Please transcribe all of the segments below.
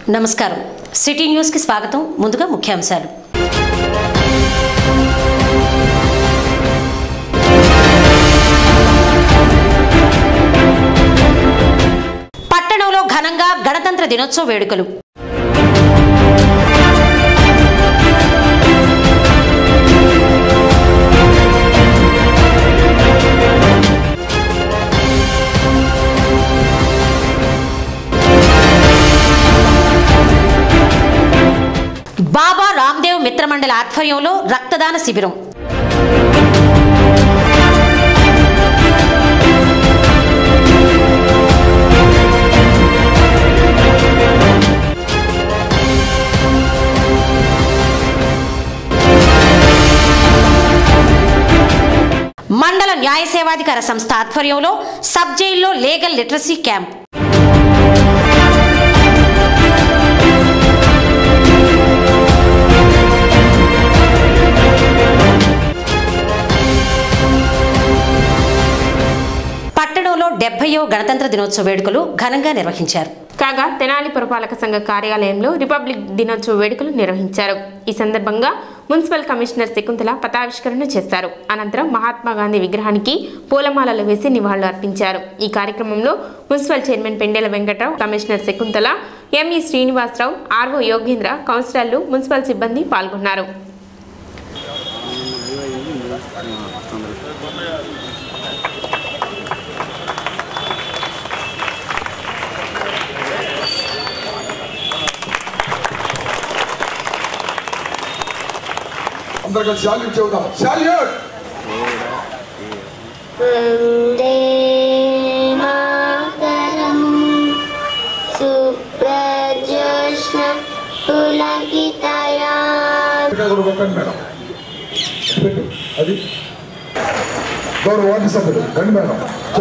నమస్కారం సిటీ న్యూస్కి స్వాగతం ముందుగా ముఖ్యాంశాలు పట్టణంలో ఘనంగా గణతంత్ర దినోత్సవ వేడుకలు బాబా రామ్దేవ్ మిత్రమండలి ఆధ్వర్యంలో రక్తదాన శిబిరం మండల న్యాయ సేవాధికార సంస్థ ఆధ్వర్యంలో సబ్ జైల్లో లీగల్ లిటరసీ క్యాంప్ పట్టణంలో డెబ్బయో గణతంత్ర దినోత్సవ వేడుకలు ఘనంగా నిర్వహించారు కాగా తెనాలి పురపాలక సంఘ కార్యాలయంలో రిపబ్లిక్ దినోత్సవ వేడుకలు నిర్వహించారు ఈ సందర్భంగా మున్సిపల్ కమిషనర్ శకుంతల పతావిష్కరణ చేశారు అనంతరం మహాత్మా గాంధీ విగ్రహానికి పూలమాలలు వేసి నివాళులు అర్పించారు ఈ కార్యక్రమంలో municipal chairman Pendela Venkatrao commissioner Shakuntala ME Srinivasarao RO Yogendra కౌన్సిలర్లు మున్సిపల్ సిబ్బంది పాల్గొన్నారు అందరు కలిసి శాల్యూట్ చెబుదాం శాల్యూట్ वन्दे मातरम् सुप्रजोष्ण पुलकितया ఇక్కడ కూడా కొట్టండి మేడం పెట్టు అది గౌరవ వార్డు సభ్యులు రండి మేడం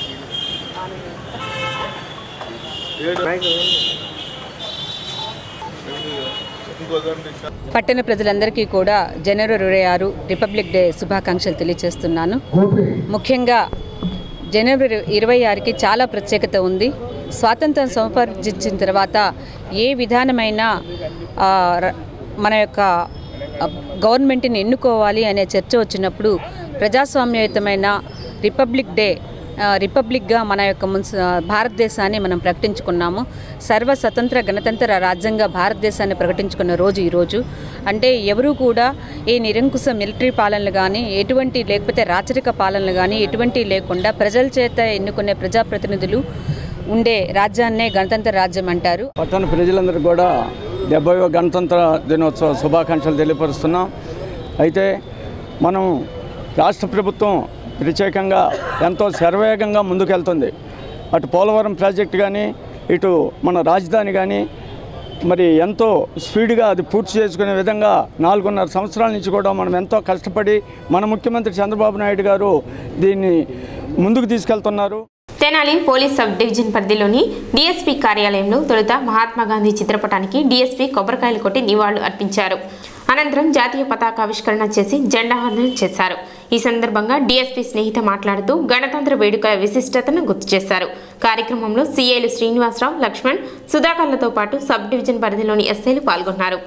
పట్టణ ప్రజలందరికీ కూడా జనవరి ఇరవై ఆరు రిపబ్లిక్ డే శుభాకాంక్షలు తెలియజేస్తున్నాను గోపి ముఖ్యంగా జనవరి ఇరవై ఆరుకి చాలా ప్రత్యేకత ఉంది స్వాతంత్రం సముపార్జించిన తర్వాత ఏ విధానమైన ఆ, ర- మన యొక్క ఆ, గవర్నమెంట్ని ఎన్నుకోవాలి అనే చర్చ వచ్చినప్పుడు ప్రజాస్వామ్యయుతమైన రిపబ్లిక్ డే ఆ, రిపబ్లిక్గా మన యొక్క మున్సి భారతదేశాన్ని మనం ప్రకటించుకున్నాము సర్వ స్వతంత్ర గణతంత్ర రాజ్యంగా భారతదేశాన్ని ప్రకటించుకున్న రోజు ఈరోజు అంటే ఎవరు కూడా ఈ నిరంకుశ మిలిటరీ పాలనలు కానీ ఎటువంటి లేకపోతే రాచరిక పాలనలు కానీ ఎటువంటి లేకుండా ప్రజల చేత ఎన్నుకునే ప్రజాప్రతినిధులు ఉండే రాజ్యాన్నే గణతంత్ర రాజ్యం అంటారు పట్టణ ప్రజలందరికీ కూడా డెబ్బైవ గణతంత్ర దినోత్సవ శుభాకాంక్షలు తెలియపరుస్తున్నాం అయితే మనం రాష్ట్ర ప్రభుత్వం ప్రత్యేకంగా ఎంతో శరవేగంగా ముందుకెళ్తుంది అటు పోలవరం ప్రాజెక్టు కానీ ఇటు మన రాజధాని కానీ మరి ఎంతో స్పీడ్గా అది పూర్తి చేసుకునే విధంగా నాలుగున్నర సంవత్సరాల నుంచి కూడా మనం ఎంతో కష్టపడి మన ముఖ్యమంత్రి చంద్రబాబు నాయుడు గారు దీన్ని ముందుకు తీసుకెళ్తున్నారు తెనాలి పోలీస్ సబ్ డివిజన్ పరిధిలోని డీఎస్పీ కార్యాలయంలో తొలుత మహాత్మా గాంధీ చిత్రపటానికి డీఎస్పీ కొబ్బరికాయలు కొట్టి నివాళులు అర్పించారు అనంతరం జాతీయ పతాకావిష్కరణ చేసి జెండా వందనం చేశారు ఈ సందర్భంగా డీఎస్పీ స్నేహిత మాట్లాడుతూ గణతంత్ర వేడుకల విశిష్టతను గుర్తు చేశారు కార్యక్రమంలో సీఐలు శ్రీనివాసరావు లక్ష్మణ్ సుధాకర్లతో పాటు సబ్ డివిజన్ పరిధిలోని ఎస్ఐలు పాల్గొన్నారు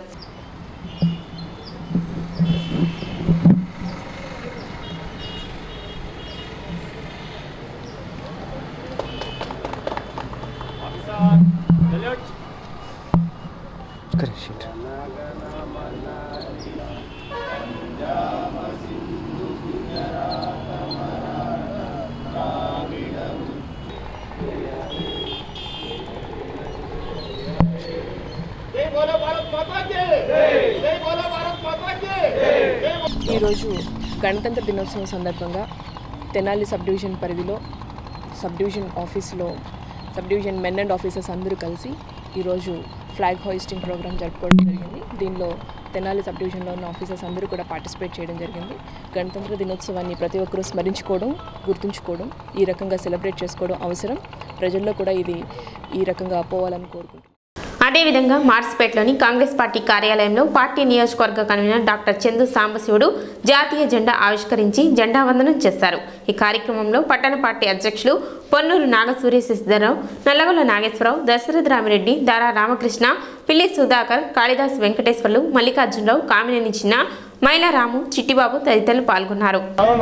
ఈరోజు గణతంత్ర దినోత్సవం సందర్భంగా తెనాలి సబ్ డివిజన్ పరిధిలో సబ్ డివిజన్ ఆఫీస్లో sub division men and officers అందరూ కలిసి ఈరోజు ఫ్లాగ్ హోయిస్టింగ్ ప్రోగ్రామ్ జరుపుకోవడం జరిగింది దీనిలో తెనాలి సబ్ డివిజన్లో ఉన్న ఆఫీసర్స్ అందరూ కూడా పార్టిసిపేట్ చేయడం జరిగింది గణతంత్ర దినోత్సవాన్ని ప్రతి ఒక్కరూ స్మరించుకోవడం గుర్తుంచుకోవడం ఈ రకంగా సెలబ్రేట్ చేసుకోవడం అవసరం ప్రజల్లో కూడా ఇది ఈ రకంగా పోవాలని కోరుకుంటున్నాను అదేవిధంగా మార్స్పేటలోని కాంగ్రెస్ పార్టీ కార్యాలయంలో పార్టీ నియోజకవర్గ కన్వీనర్ డాక్టర్ చందు సాంబశివుడు జాతీయ జెండా ఆవిష్కరించి జెండా వందనం చేశారు ఈ కార్యక్రమంలో పట్టణ పార్టీ అధ్యక్షులు పొన్నూరు నాగసూర్య శశిధరరావు నల్లగొల్ల నాగేశ్వరరావు దశరథ రామిరెడ్డి దారా రామకృష్ణ పిల్లి సుధాకర్ కాళిదాస్ వెంకటేశ్వర్లు మల్లికార్జునరావు కామినేని చిన్న మైలారాము చిట్టిబాబు తదితరులు పాల్గొన్నారు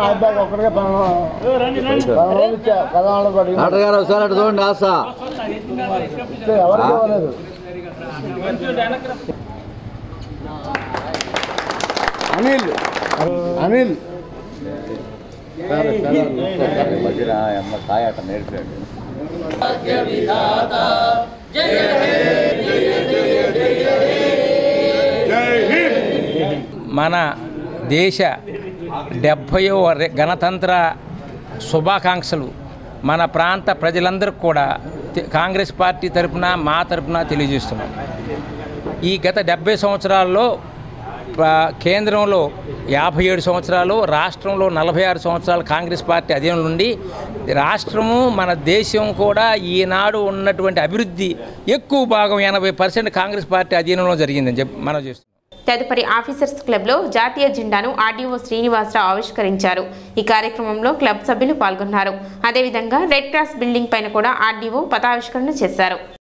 డాక్టర్ గారు ఒకసారి అటు చూడండి ఆశ అనిల్ అనిల్ కాయ అట్ట నేర్పాడు మన దేశ డెబ్భయో గణతంత్ర శుభాకాంక్షలు మన ప్రాంత ప్రజలందరికీ కూడా తె- కాంగ్రెస్ పార్టీ తరపున మా తరపున తెలియజేస్తున్నాం ఈ గత డెబ్బై సంవత్సరాల్లో ప- కేంద్రంలో యాభై ఏడు సంవత్సరాలు రాష్ట్రంలో నలభై ఆరు సంవత్సరాలు కాంగ్రెస్ పార్టీ అధీనం నుండి రాష్ట్రము మన దేశం కూడా ఈనాడు ఉన్నటువంటి అభివృద్ధి ఎక్కువ భాగం ఎనభై పర్సెంట్ కాంగ్రెస్ పార్టీ అధీనంలో జరిగిందని చెప్పి మనం చేస్తున్నాం తదుపరి ఆఫీసర్స్ క్లబ్లో జాతీయ జెండాను ఆర్డీఓ శ్రీనివాసరావు ఆవిష్కరించారు ఈ కార్యక్రమంలో క్లబ్ సభ్యులు పాల్గొన్నారు అదేవిధంగా రెడ్ క్రాస్ బిల్డింగ్ పైన కూడా ఆర్డీఓ పతావిష్కరణ చేశారు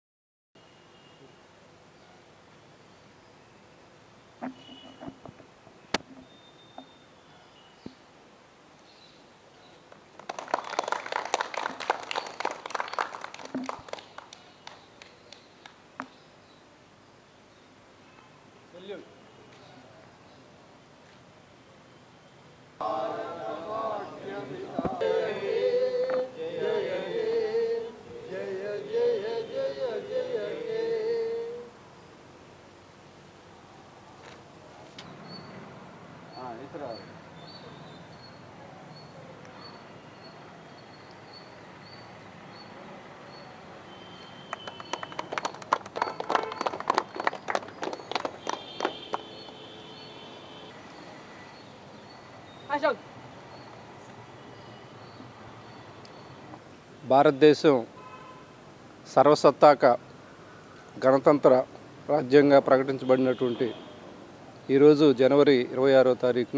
భారతదేశం సర్వసత్తాక గణతంత్ర రాజ్యంగా ప్రకటించబడినటువంటి ఈరోజు జనవరి ఇరవై ఆరో తారీఖున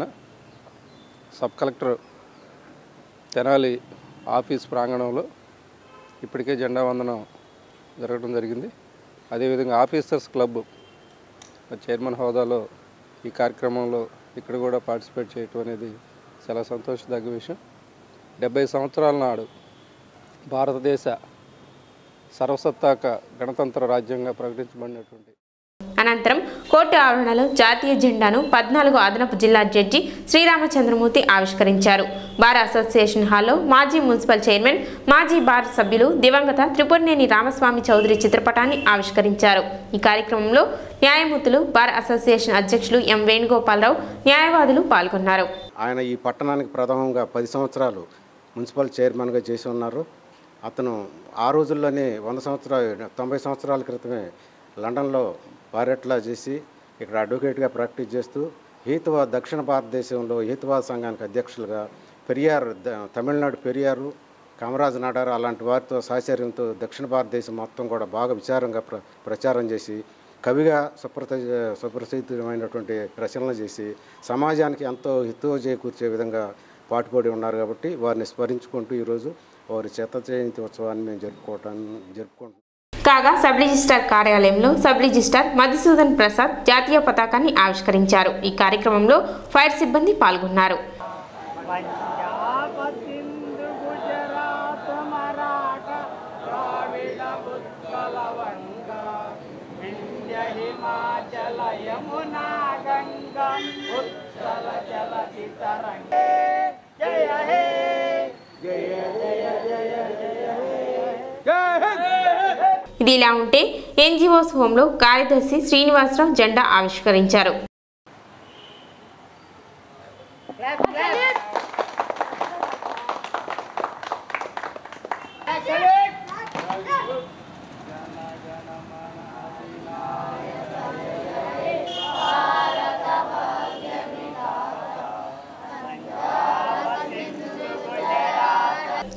సబ్ కలెక్టర్ తెనాలి ఆఫీస్ ప్రాంగణంలో ఇప్పటికే జెండా వందనం జరగడం జరిగింది అదేవిధంగా ఆఫీసర్స్ క్లబ్ చైర్మన్ హోదాలో ఈ కార్యక్రమంలో ఇక్కడ కూడా పార్టిసిపేట్ చేయటం అనేది చాలా సంతోషదగ్గ విషయం డెబ్బై సంవత్సరాల నాడు భారతదేశ సర్వసత్తాక గణతంత్ర రాజ్యంగా ప్రకటించబడినటువంటి అనంతరం కోర్టు ఆవరణలో జాతీయ జెండాను పద్నాలుగు అదనపు జిల్లా జడ్జి శ్రీరామచంద్రమూర్తి ఆవిష్కరించారు బార్ అసోసియేషన్ హాల్లో మాజీ మున్సిపల్ చైర్మన్ మాజీ బార్ సభ్యులు దివంగత త్రిపురనేని రామస్వామి చౌదరి చిత్రపటాన్ని ఆవిష్కరించారు ఈ కార్యక్రమంలో న్యాయమూర్తులు బార్ అసోసియేషన్ అధ్యక్షులు ఎం వేణుగోపాలరావు న్యాయవాదులు పాల్గొన్నారు ఆయన ఈ పట్టణానికి ప్రథమంగా పది సంవత్సరాలు మున్సిపల్ చైర్మన్గా చేసి ఉన్నారు అతను ఆ రోజుల్లోనే వంద సంవత్సరాలు తొంభై సంవత్సరాల క్రితమే లండన్లో పారెట్లా చేసి ఇక్కడ అడ్వకేట్గా ప్రాక్టీస్ చేస్తూ హేతువాద దక్షిణ భారతదేశంలో హేతువాద సంఘానికి అధ్యక్షులుగా పెరియార్ ద- తమిళనాడు పెరియారు కామరాజు నాడారు అలాంటి వారితో సాహచర్యంతో దక్షిణ భారతదేశం మొత్తం కూడా బాగా విచారంగా ప్ర ప్రచారం చేసి కవిగా సుప్రత సుప్రసిద్ధమైనటువంటి రచనలు చేసి సమాజానికి ఎంతో హితువు చేకూర్చే విధంగా పాటుపడి ఉన్నారు కాబట్టి వారిని స్మరించుకుంటూ ఈరోజు వారి శత జయంతి ఉత్సవాన్ని మేము జరుపుకోవటాన్ని జరుపుకుంటున్నాం కాగా సబ్ రిజిస్టార్ కార్యాలయంలో సబ్ రిజిస్టార్ మధుసూదన్ ప్రసాద్ జాతీయ పతాకాన్ని ఆవిష్కరించారు ఈ కార్యక్రమంలో ఫైర్ సిబ్బంది పాల్గొన్నారు ఇది ఇలా ఉంటే ఎన్జిఓస్ హోంలో కార్యదర్శి శ్రీనివాసరావు జెండా ఆవిష్కరించారు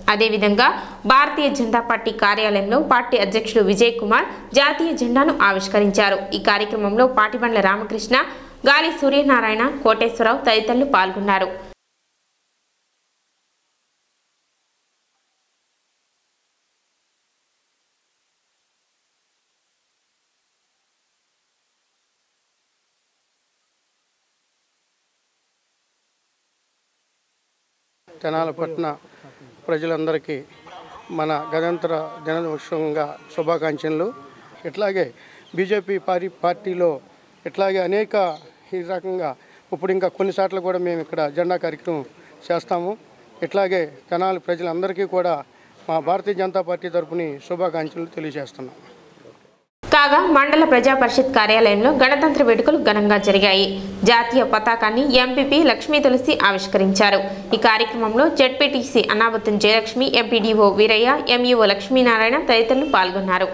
అదేవిధంగా భారతీయ జనతా పార్టీ కార్యాలయంలో పార్టీ అధ్యక్షుడు విజయ్ కుమార్ జాతీయ జెండాను ఆవిష్కరించారు ఈ కార్యక్రమంలో పాటిబండ్ల రామకృష్ణ గాలి సూర్యనారాయణ కోటేశ్వరరావు తదితరులు పాల్గొన్నారు తెనాల పట్టణ ప్రజలందరికీ మన గణతంత్ర దినోత్సవంగా శుభాకాంక్షలు ఇట్లాగే బీజేపీ పార్టీ పార్టీలో ఇట్లాగే అనేక ఈ రకంగా ఇప్పుడు ఇంకా కొన్నిసార్లు కూడా మేము ఇక్కడ జెండా కార్యక్రమం చేస్తాము ఇట్లాగే తెనాలి ప్రజలందరికీ కూడా మా భారతీయ జనతా పార్టీ తరపుని శుభాకాంక్షలు తెలియజేస్తున్నాం కాగా మండల ప్రజా పరిషత్ కార్యాలయంలో గణతంత్ర వేడుకలు ఘనంగా జరిగాయి జాతీయ పతాకాన్ని ఎంపీపీ లక్ష్మీ తులసి ఆవిష్కరించారు ఈ కార్యక్రమంలో ZPTC Annavatam Jayalakshmi MPDO Veerayya MEO Lakshminarayana తదితరులు పాల్గొన్నారు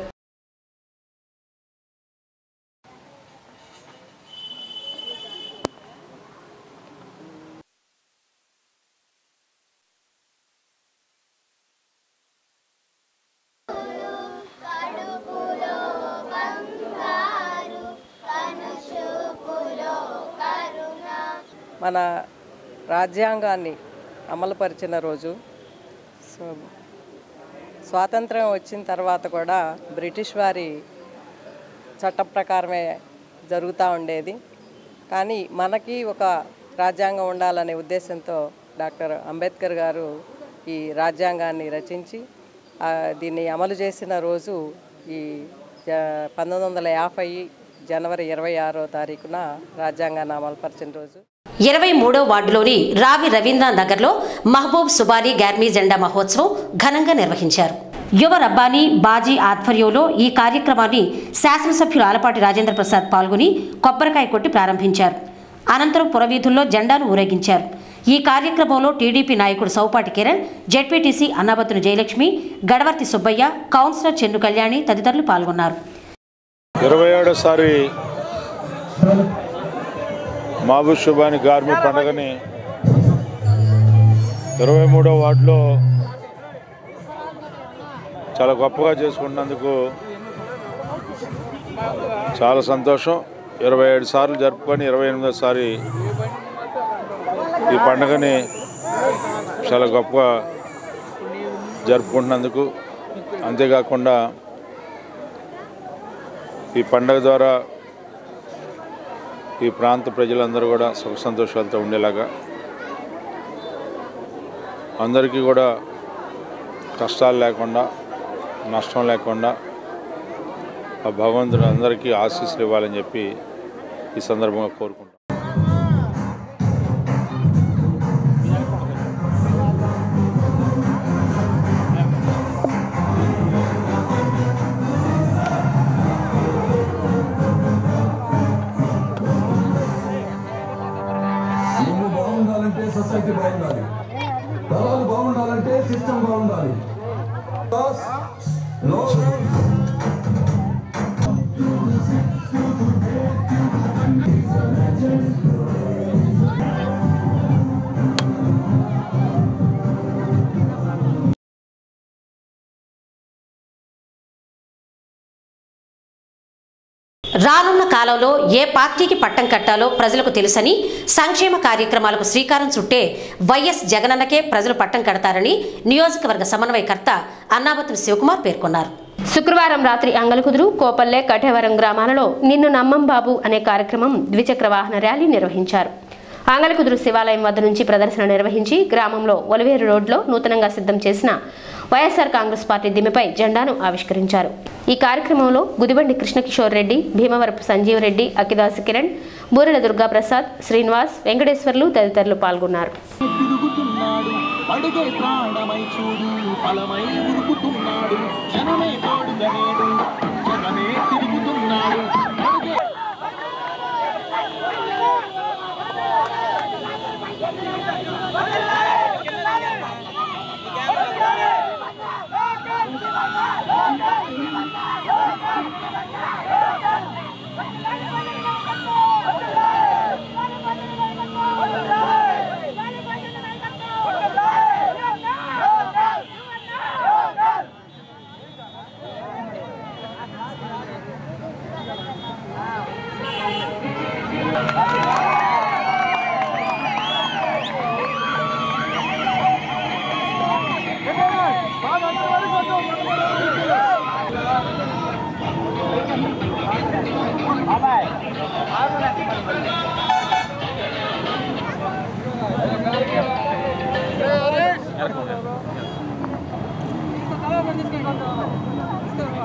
మన రాజ్యాంగాన్ని అమలుపరిచిన రోజు సో స్వాతంత్రం వచ్చిన తర్వాత కూడా బ్రిటిష్ వారి చట్ట ప్రకారమే జరుగుతూ ఉండేది కానీ మనకి ఒక రాజ్యాంగం ఉండాలనే ఉద్దేశంతో డాక్టర్ అంబేద్కర్ గారు ఈ రాజ్యాంగాన్ని రచించి ఆ, దీన్ని అమలు చేసిన రోజు ఈ జ పంతొమ్మిది వందల యాభై జనవరి ఇరవై ఆరో తారీఖున రాజ్యాంగాన్ని అమలుపరిచిన రోజు ఇరవై మూడో వార్డులోని రావి రవీంద్ర నగర్లో మహబూబ్ సుబానీ గార్మీ జెండా మహోత్సవం ఘనంగా నిర్వహించారు యువ రబ్బానీ బాజీ ఆధ్వర్యంలో ఈ కార్యక్రమాన్ని శాసనసభ్యులు ఆలపాటి రాజేంద్ర ప్రసాద్ పాల్గొని కొబ్బరికాయ కొట్టి ప్రారంభించారు అనంతరం పురవీధుల్లో జెండాను ఊరేగించారు ఈ కార్యక్రమంలో టీడీపీ నాయకుడు సౌపాటి కిరణ్ జెడ్పీటీసీ అన్నాబత్తును జయలక్ష్మి గడవర్తి సుబ్బయ్య కౌన్సిలర్ చెన్ను కళ్యాణి తదితరులు పాల్గొన్నారు ఇరవై ఏడోసారి మహబూబ్ షుబాని గార్మి పండుగని ఇరవై మూడో వార్డులో చాలా గొప్పగా చేసుకున్నందుకు చాలా సంతోషం ఇరవై ఏడు సార్లు జరుపుకొని ఇరవై ఎనిమిదోసారి ఈ పండుగని చాలా గొప్పగా జరుపుకుంటున్నందుకు అంతేకాకుండా ఈ పండగ ద్వారా ఈ ప్రాంత ప్రజలందరూ కూడా సుఖ సంతోషాలతో ఉండేలాగా అందరికీ కూడా కష్టాలు లేకుండా నష్టం లేకుండా ఆ భగవంతుడు అందరికీ ఆశీస్సులు ఇవ్వాలని చెప్పి ఈ సందర్భంగా కోరుకుంటాం నువ్వు బాగుండాలంటే సొసైటీ బాగుండాలి తరాలు బాగుండాలంటే సిస్టమ్ బాగుండాలి నో రానున్న కాలంలో ఏ పార్టీకి పట్టం కట్టాలో ప్రజలకు తెలుసని సంక్షేమ కార్యక్రమాలకు శ్రీకారం చుట్టే వైఎస్ జగనన్నకే ప్రజలు పట్టం కడతారని నియోజకవర్గ సమన్వయకర్త అన్నాబతుని శివకుమార్ పేర్కొన్నారు శుక్రవారం రాత్రి అంగలకుదురు కోపల్లె కఠేవరం గ్రామాలలో నిన్ను నమ్మం బాబు అనే కార్యక్రమం ద్విచక్ర వాహన ర్యాలీ నిర్వహించారు ఆంగలకుదురు శివాలయం వద్ద నుంచి ప్రదర్శన నిర్వహించి గ్రామంలో ఒలివేరు రోడ్లో నూతనంగా సిద్ధం చేసిన వైఎస్ఆర్ కాంగ్రెస్ పార్టీ దిమ్మెపై జెండాను ఆవిష్కరించారు ఈ కార్యక్రమంలో గుదిబండి కృష్ణకిషోర్ రెడ్డి భీమవరపు సంజీవ్ రెడ్డి అకిదాసు కిరణ్ బూరెల దుర్గాప్రసాద్ శ్రీనివాస్ వెంకటేశ్వర్లు తదితరులు పాల్గొన్నారు అడుగే ప్రాణమై చూడు ఫలమై ఉరుకుతున్నాడు జనమే తోడుగా నేడు జగమే తిరుగుతున్నాడు అడుగే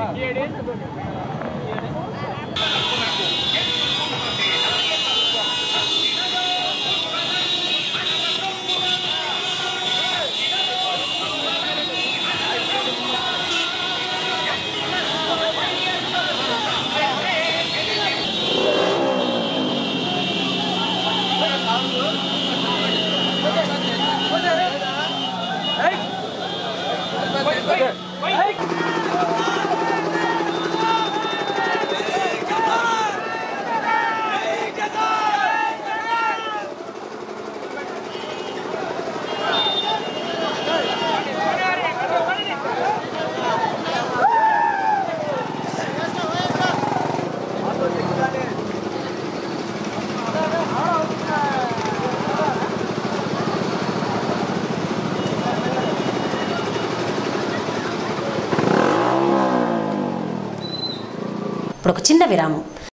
ఇప్పుడు ఒక చిన్న విరామం